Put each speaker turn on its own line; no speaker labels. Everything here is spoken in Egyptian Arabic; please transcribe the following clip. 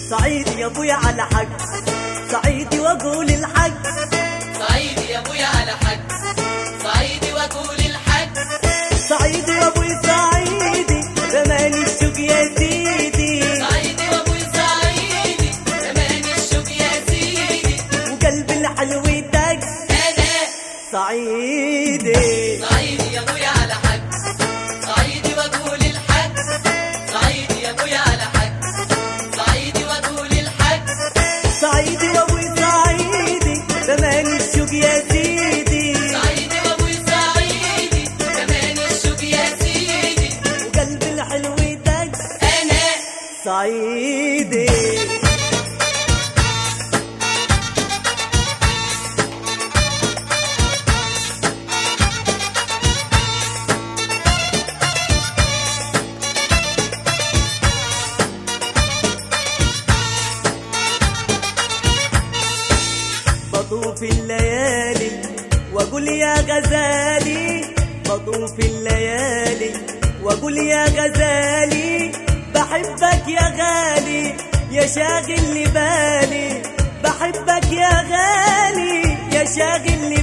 صعيدي يا ابويا على حق صعيدي واقول الحق
صعيدي يا ابويا على حق صعيدي واقول الحق
صعيدي وابوي صعيدي زمان الشوق يا سيدي
صعيدي وابوي صعيدي زمان الشوق يا سيدي
وقلب الحلو دق
انا
صعيدي
صعيدي يا ابويا على حق صعيدي واقول الحق صعيدي يا ابويا على حق صعيدي واقول الحق
صعيدي وابوي صعيدي زمان الشوق يا سيدي
صعيدي وابوي صعيدي زمان الشوق يا سيدي
وقلب الحلو دق
انا
صعيدي بطوف الليالي واقول يا غزالي بطوف الليالي واقول يا غزالي بحبك يا غالي يا شاغل لي بالي بحبك يا غالي يا شاغل لي